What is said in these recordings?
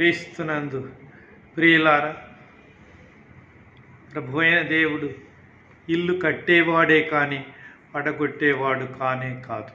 క్రీస్తునందు ప్రియులారా ప్రభు అయిన దేవుడు ఇల్లు కట్టేవాడే కానీ పడగొట్టేవాడు కానే కాదు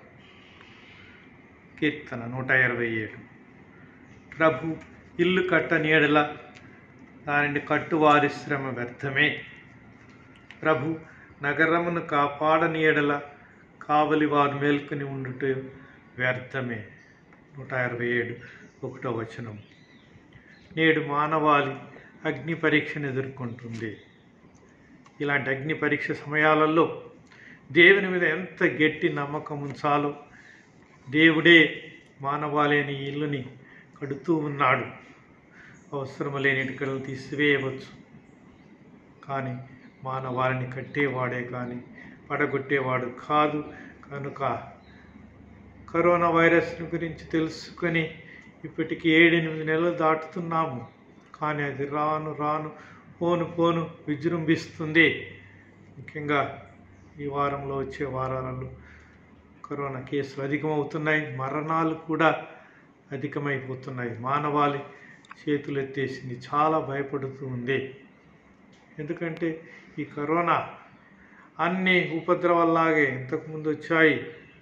కీర్తన నూట ఇరవై ఏడు ప్రభు ఇల్లు కట్టనీయడల దానిని కట్టువారి శ్రమ వ్యర్థమే ప్రభు నగరమును కాపాడనీయడల కావలి వారు మేల్కొని ఉండుట వ్యర్థమే నూట ఇరవై ఏడు ఒకటో వచనం నేడు మానవాళి అగ్ని పరీక్షను ఎదుర్కొంటుంది ఇలాంటి అగ్ని పరీక్ష సమయాలలో దేవుని మీద ఎంత గట్టి నమ్మకం ఉంచాలో దేవుడే మానవాళిని ఈ ఇల్లుని కడుతూ ఉన్నాడు అవసరం లేని ఇటుకలను తీసివేయవచ్చు కానీ మానవాళిని కట్టేవాడే కానీ పడగొట్టేవాడు కాదు కనుక కరోనా వైరస్ గురించి తెలుసుకొని ఇప్పటికి ఏడెనిమిది నెలలు దాటుతున్నాము కానీ అది రాను రాను పోను పోను విజృంభిస్తుంది ముఖ్యంగా ఈ వారంలో వచ్చే వారాలలో కరోనా కేసులు అధికమవుతున్నాయి మరణాలు కూడా అధికమైపోతున్నాయి మానవాళి చేతులు ఎత్తేసింది చాలా భయపడుతూ ఉంది ఎందుకంటే ఈ కరోనా అన్ని ఉపద్రవాల్లాగే ఇంతకుముందు వచ్చాయి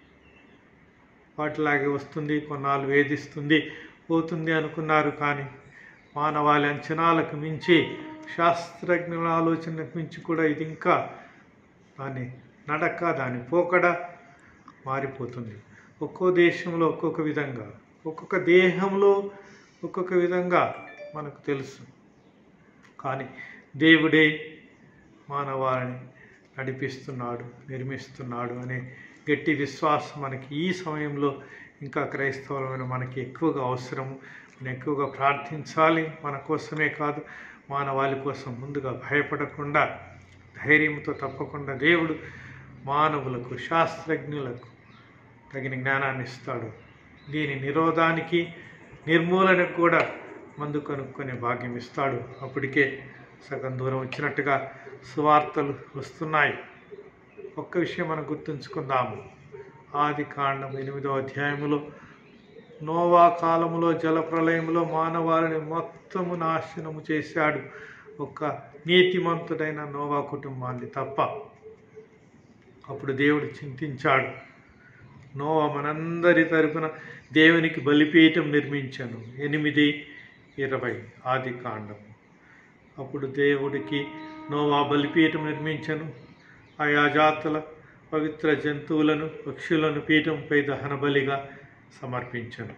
వాటిలాగే వస్తుంది కొన్నాళ్ళు వేధిస్తుంది పోతుంది అనుకున్నారు కానీ మానవాళి అంచనాలకు మించి శాస్త్రజ్ఞుల ఆలోచనకు మించి కూడా ఇది ఇంకా దాని నడక దాని పోకడ మారిపోతుంది ఒక్కో దేశంలో ఒక్కొక్క విధంగా ఒక్కొక్క దేహంలో ఒక్కొక్క విధంగా మనకు తెలుసు కానీ దేవుడే మానవాళిని నడిపిస్తున్నాడు నిర్మిస్తున్నాడు అనే గట్టి విశ్వాసం మనకి ఈ సమయంలో ఇంకా క్రైస్తవులమైన మనకి ఎక్కువగా అవసరం మనం ఎక్కువగా ప్రార్థించాలి మన కోసమే కాదు మానవాళి కోసం ముందుగా భయపడకుండా ధైర్యంతో తప్పకుండా దేవుడు మానవులకు శాస్త్రజ్ఞులకు తగిన జ్ఞానాన్ని ఇస్తాడు దీని నిరోధానికి నిర్మూలనకు కూడా మందు కనుక్కొని భాగ్యం ఇస్తాడు అప్పటికే సగం దూరం వచ్చినట్టుగా సువార్తలు వస్తున్నాయి ఒక్క విషయం మనం గుర్తుంచుకుందాము ఆది కాండం ఎనిమిదో అధ్యాయములో నోవా కాలములో జలప్రలయములో మానవాళిని మొత్తము నాశనము చేశాడు ఒక నీతిమంతుడైన నోవా కుటుంబాన్ని తప్ప అప్పుడు దేవుడు చింతించాడు నోవా మనందరి తరపున దేవునికి బలిపీఠం నిర్మించను ఎనిమిది ఇరవై ఆది కాండం అప్పుడు దేవుడికి నోవా బలిపీఠం నిర్మించను ఆయా జాతుల పవిత్ర జంతువులను పక్షులను పీఠంపై దహన బలిగా సమర్పించను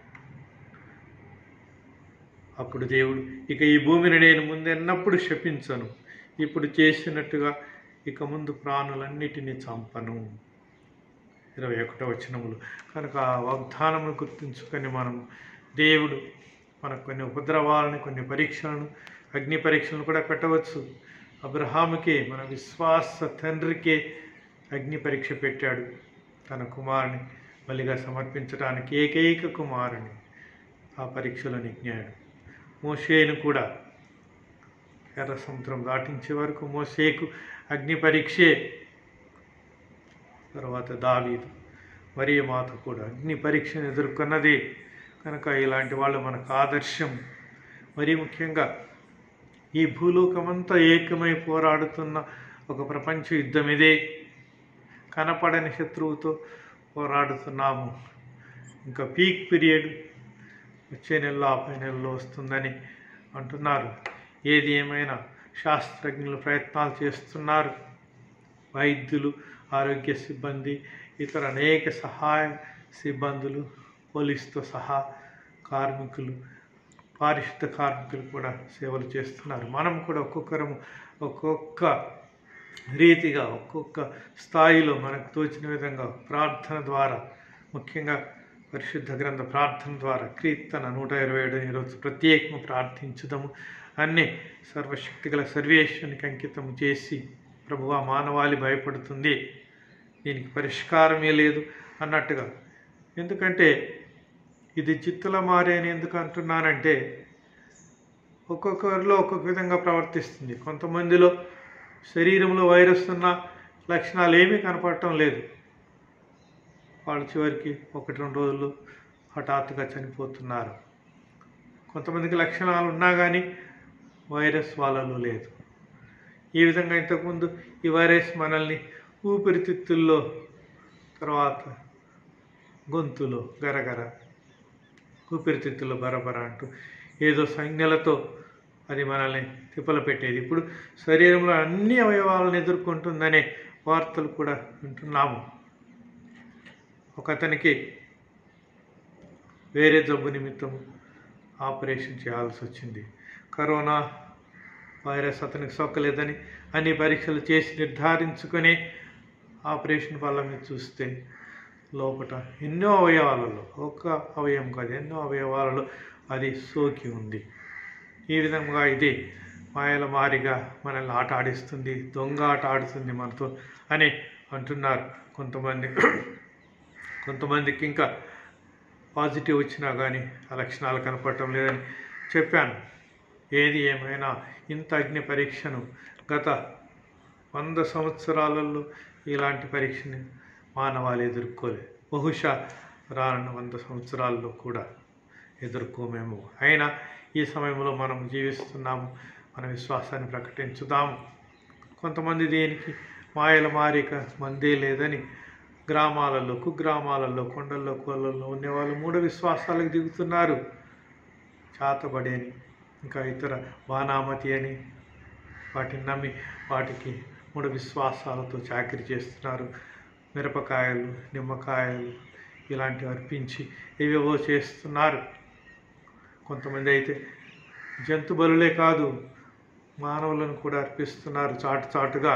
అప్పుడు దేవుడు ఇక ఈ భూమిని నేను ముందెన్నప్పుడు శపించను ఇప్పుడు చేసినట్టుగా ఇక ముందు ప్రాణులన్నిటినీ చంపను ఇరవై ఒకటో వచనములు కనుక ఆ వాగ్దానమును గుర్తుంచుకొని మనం దేవుడు మనకు కొన్ని ఉపద్రవాలను కొన్ని పరీక్షలను అగ్ని పరీక్షలను కూడా పెట్టవచ్చు అబ్రహాముకే మన విశ్వాస తండ్రికే అగ్ని పరీక్ష పెట్టాడు తన కుమారుని బలిగా సమర్పించడానికి ఏకైక కుమారుని ఆ పరీక్షలో నెగ్గాడు మోషేను కూడా ఎర్ర సముద్రం దాటించే వరకు మోసేకు అగ్ని పరీక్షే తర్వాత దావీదు మరియు మాత కూడా అగ్ని పరీక్షను ఎదుర్కొన్నది కనుక ఇలాంటి వాళ్ళు మనకు ఆదర్శం మరీ ముఖ్యంగా ఈ భూలోకమంతా ఏకమై పోరాడుతున్న ఒక ప్రపంచ యుద్ధం ఇదే కనపడని శత్రువుతో పోరాడుతున్నాము ఇంకా పీక్ పీరియడ్ వచ్చే నెలలో ఆపై నెలలో వస్తుందని అంటున్నారు ఏది ఏమైనా శాస్త్రజ్ఞులు ప్రయత్నాలు చేస్తున్నారు వైద్యులు ఆరోగ్య సిబ్బంది ఇతర అనేక సహాయ సిబ్బందులు పోలీసుతో సహా కార్మికులు పారిశుద్ధ కార్మికులు కూడా సేవలు చేస్తున్నారు మనం కూడా ఒక్కొక్కరము ఒక్కొక్క రీతిగా ఒక్కొక్క స్థాయిలో మనకు తోచిన విధంగా ప్రార్థన ద్వారా ముఖ్యంగా పరిశుద్ధ గ్రంథ ప్రార్థన ద్వారా కీర్తన నూట ఇరవై ఏడు ఈరోజు ప్రత్యేకము ప్రార్థించుదాము అన్ని సర్వశక్తిగల సర్వేశ్వనికి అంకితము చేసి ప్రభువా మానవాళి భయపడుతుంది దీనికి పరిష్కారమే లేదు అన్నట్టుగా ఎందుకంటే ఇది చిత్తుల మారే అని ఎందుకు అంటున్నానంటే ఒక్కొక్కరిలో ఒక్కొక్క విధంగా ప్రవర్తిస్తుంది కొంతమందిలో శరీరంలో వైరస్ ఉన్న లక్షణాలు ఏమీ కనపడటం లేదు వాళ్ళు చివరికి ఒకటి రెండు రోజులు హఠాత్తుగా చనిపోతున్నారు కొంతమందికి లక్షణాలు ఉన్నా కానీ వైరస్ వాళ్ళలో లేదు ఈ విధంగా ఇంతకుముందు ఈ వైరస్ మనల్ని ఊపిరితిత్తుల్లో తర్వాత గొంతులో గరగర ఊపిరితిత్తుల్లో బరబర అంటూ ఏదో సంజ్ఞలతో అది మనల్ని తిప్పలు పెట్టేది ఇప్పుడు శరీరంలో అన్ని అవయవాలను ఎదుర్కొంటుందనే వార్తలు కూడా వింటున్నాము ఒక అతనికి వేరే జబ్బు నిమిత్తం ఆపరేషన్ చేయాల్సి వచ్చింది కరోనా వైరస్ అతనికి సోకలేదని అన్ని పరీక్షలు చేసి నిర్ధారించుకొని ఆపరేషన్ వల్ల మీరు చూస్తే లోపట ఎన్నో అవయవాలలో ఒక అవయవం కాదు ఎన్నో అవయవాలలో అది సోకి ఉంది ఈ విధంగా ఇది మాయల మారిగా మనల్ని ఆట ఆడిస్తుంది దొంగ ఆట ఆడుతుంది మనతో అని అంటున్నారు కొంతమంది కొంతమందికి ఇంకా పాజిటివ్ వచ్చినా కానీ ఆ లక్షణాలు కనపడటం లేదని చెప్పాను ఏది ఏమైనా ఇంత అగ్ని పరీక్షను గత వంద సంవత్సరాలలో ఇలాంటి పరీక్షని మానవాళి ఎదుర్కోలేదు బహుశా రానున్న వంద సంవత్సరాల్లో కూడా ఎదుర్కోమేమో అయినా ఈ సమయంలో మనం జీవిస్తున్నాము మన విశ్వాసాన్ని ప్రకటించుదాము కొంతమంది దీనికి మాయల మారిక మందే లేదని గ్రామాలలో కుగ్రామాలలో కొండల్లో కోళ్ళల్లో ఉండేవాళ్ళు మూఢ విశ్వాసాలకు దిగుతున్నారు చాతబడి అని ఇంకా ఇతర బాణామతి అని వాటిని నమ్మి వాటికి మూఢ విశ్వాసాలతో చాకరీ చేస్తున్నారు మిరపకాయలు నిమ్మకాయలు ఇలాంటివి అర్పించి ఏవేవో చేస్తున్నారు కొంతమంది అయితే జంతు బలులే కాదు మానవులను కూడా అర్పిస్తున్నారు చాటు చాటుగా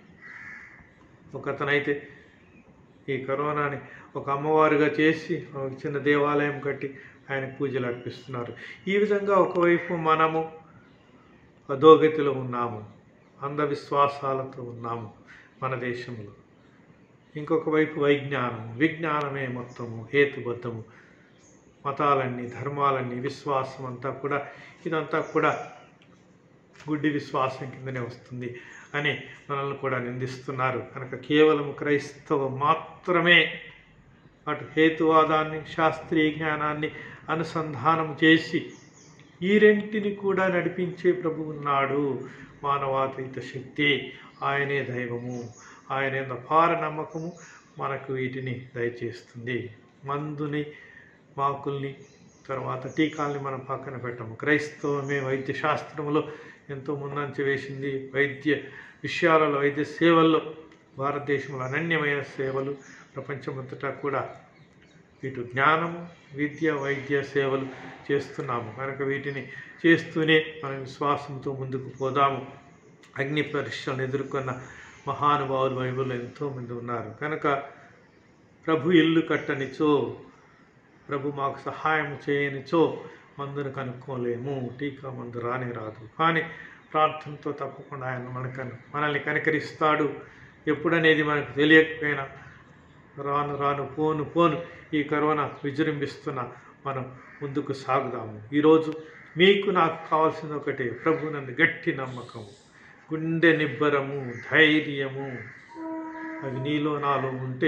ఒకతనైతే ఈ కరోనాని ఒక అమ్మవారుగా చేసి ఒక చిన్న దేవాలయం కట్టి ఆయన పూజలు అర్పిస్తున్నారు ఈ విధంగా ఒకవైపు మనము అధోగతిలో ఉన్నాము అంధవిశ్వాసాలతో ఉన్నాము మన దేశంలో ఇంకొక వైపు వైజ్ఞానం విజ్ఞానమే మొత్తము హేతుబద్ధము మతాలన్నీ ధర్మాలన్నీ విశ్వాసం అంతా కూడా ఇదంతా కూడా గుడ్డి విశ్వాసం కిందనే వస్తుంది అని మనల్ని కూడా నిందిస్తున్నారు కనుక కేవలం క్రైస్తవం మాత్రమే అటు హేతువాదాన్ని శాస్త్రీయ జ్ఞానాన్ని అనుసంధానం చేసి ఈ రెంటిని కూడా నడిపించే ప్రభు ఉన్నాడు మానవాతీత శక్తి ఆయనే దైవము ఆయనే అపార నమ్మకము మనకు వీటిని దయచేస్తుంది మందుని మాకుల్ని తర్వాత టీకాల్ని మనం పక్కన పెట్టము క్రైస్తవమే వైద్య శాస్త్రంలో ఎంతో ముందంచ వేసింది వైద్య విషయాలలో వైద్య సేవల్లో భారతదేశంలో అనన్యమైన సేవలు ప్రపంచమంతటా కూడా ఇటు జ్ఞానము విద్య వైద్య సేవలు చేస్తున్నాము కనుక వీటిని చేస్తూనే మన విశ్వాసంతో ముందుకు పోదాము అగ్ని పరీక్షలను ఎదుర్కొన్న మహానుభావులు బైబిల్లో ఎంతోమంది ఉన్నారు కనుక ప్రభు ఇల్లు కట్టనిచో ప్రభు మాకు సహాయం చేయనిచో మందును కనుక్కోలేము టీకా మందు రానే రాదు కానీ ప్రార్థనతో తప్పకుండా ఆయన మనకను మనల్ని కనికరిస్తాడు ఎప్పుడనేది మనకు తెలియకపోయినా రాను రాను పోను పోను ఈ కరోనా విజృంభిస్తున్న మనం ముందుకు సాగుదాము ఈరోజు మీకు నాకు కావాల్సింది ఒకటే ప్రభు నందు గట్టి నమ్మకము గుండె నిబ్బరము ధైర్యము అవి నీలో నాలో ఉంటే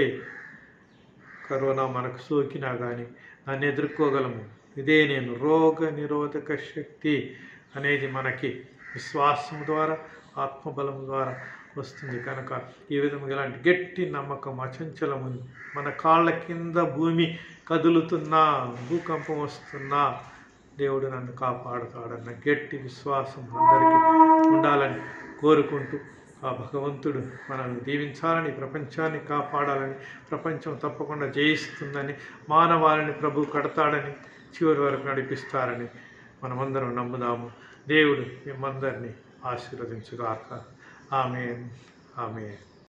కరోనా మనకు సోకినా కానీ దాన్ని ఎదుర్కోగలము ఇదే నేను రోగ నిరోధక శక్తి అనేది మనకి విశ్వాసం ద్వారా ఆత్మబలం ద్వారా వస్తుంది కనుక ఈ విధంగా ఇలాంటి గట్టి నమ్మకం అచంచలము మన కాళ్ళ కింద భూమి కదులుతున్నా భూకంపం వస్తున్నా దేవుడు నన్ను కాపాడుతాడన్న గట్టి విశ్వాసం అందరికీ ఉండాలని కోరుకుంటూ ఆ భగవంతుడు మనల్ని దీవించాలని ప్రపంచాన్ని కాపాడాలని ప్రపంచం తప్పకుండా జయిస్తుందని మానవాళిని ప్రభు కడతాడని చివరి వరకు నడిపిస్తారని మనమందరం నమ్ముదాము దేవుడు మిమ్మందరినీ ఆశీర్వదించుగాక ఆమె ఆమె